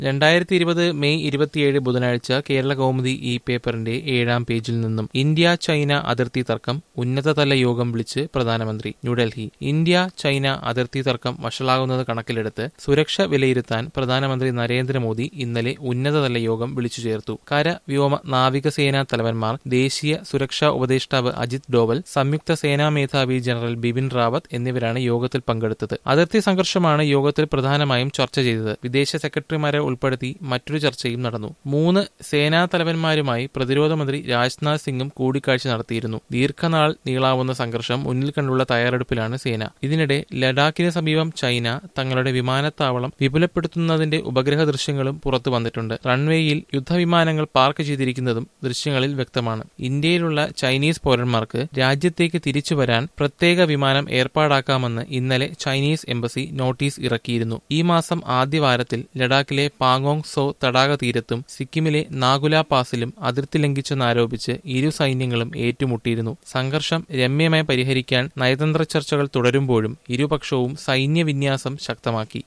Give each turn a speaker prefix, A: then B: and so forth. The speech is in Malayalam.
A: രണ്ടായിരത്തി ഇരുപത് മെയ് ഇരുപത്തിയേഴ് ബുധനാഴ്ച കേരള കൗമുദി ഈ പേപ്പറിന്റെ ഏഴാം പേജിൽ നിന്നും ഇന്ത്യ ചൈന അതിർത്തി തർക്കം ഉന്നതതല യോഗം വിളിച്ച് പ്രധാനമന്ത്രി ന്യൂഡൽഹി ഇന്ത്യ ചൈന അതിർത്തി തർക്കം വഷളാകുന്നത് കണക്കിലെടുത്ത് സുരക്ഷ വിലയിരുത്താൻ പ്രധാനമന്ത്രി നരേന്ദ്രമോദി ഇന്നലെ ഉന്നതതല യോഗം വിളിച്ചു ചേർത്തു കര വ്യോമ നാവികസേനാ തലവന്മാർ ദേശീയ സുരക്ഷാ ഉപദേഷ്ടാവ് അജിത് ഡോവൽ സംയുക്ത സേനാ മേധാവി ജനറൽ ബിപിൻ റാവത്ത് എന്നിവരാണ് യോഗത്തിൽ പങ്കെടുത്തത് അതിർത്തി സംഘർഷമാണ് യോഗത്തിൽ പ്രധാനമായും ചർച്ച ചെയ്തത് വിദേശ സെക്രട്ടറിമാരെ ഉൾപ്പെടുത്തി മറ്റൊരു ചർച്ചയും നടന്നു മൂന്ന് സേനാ തലവന്മാരുമായി പ്രതിരോധ മന്ത്രി രാജ്നാഥ് സിംഗും കൂടിക്കാഴ്ച നടത്തിയിരുന്നു ദീർഘനാൾ നീളാവുന്ന സംഘർഷം മുന്നിൽ കണ്ടുള്ള തയ്യാറെടുപ്പിലാണ് സേന ഇതിനിടെ ലഡാക്കിന് സമീപം ചൈന തങ്ങളുടെ വിമാനത്താവളം വിപുലപ്പെടുത്തുന്നതിന്റെ ഉപഗ്രഹ ദൃശ്യങ്ങളും പുറത്തു വന്നിട്ടുണ്ട് റൺവേയിൽ യുദ്ധവിമാനങ്ങൾ പാർക്ക് ചെയ്തിരിക്കുന്നതും ദൃശ്യങ്ങളിൽ വ്യക്തമാണ് ഇന്ത്യയിലുള്ള ചൈനീസ് പൗരന്മാർക്ക് രാജ്യത്തേക്ക് തിരിച്ചു വരാൻ പ്രത്യേക വിമാനം ഏർപ്പാടാക്കാമെന്ന് ഇന്നലെ ചൈനീസ് എംബസി നോട്ടീസ് ഇറക്കിയിരുന്നു ഈ മാസം ആദ്യവാരത്തിൽ ലഡാക്കിലെ പാങ്ങോങ് സോ തടാക തീരത്തും സിക്കിമിലെ നാഗുല പാസിലും അതിർത്തി ലംഘിച്ചെന്നാരോപിച്ച് ഇരു സൈന്യങ്ങളും ഏറ്റുമുട്ടിയിരുന്നു സംഘർഷം രമ്യമായി പരിഹരിക്കാൻ നയതന്ത്ര ചർച്ചകൾ തുടരുമ്പോഴും ഇരുപക്ഷവും സൈന്യവിന്യാസം ശക്തമാക്കി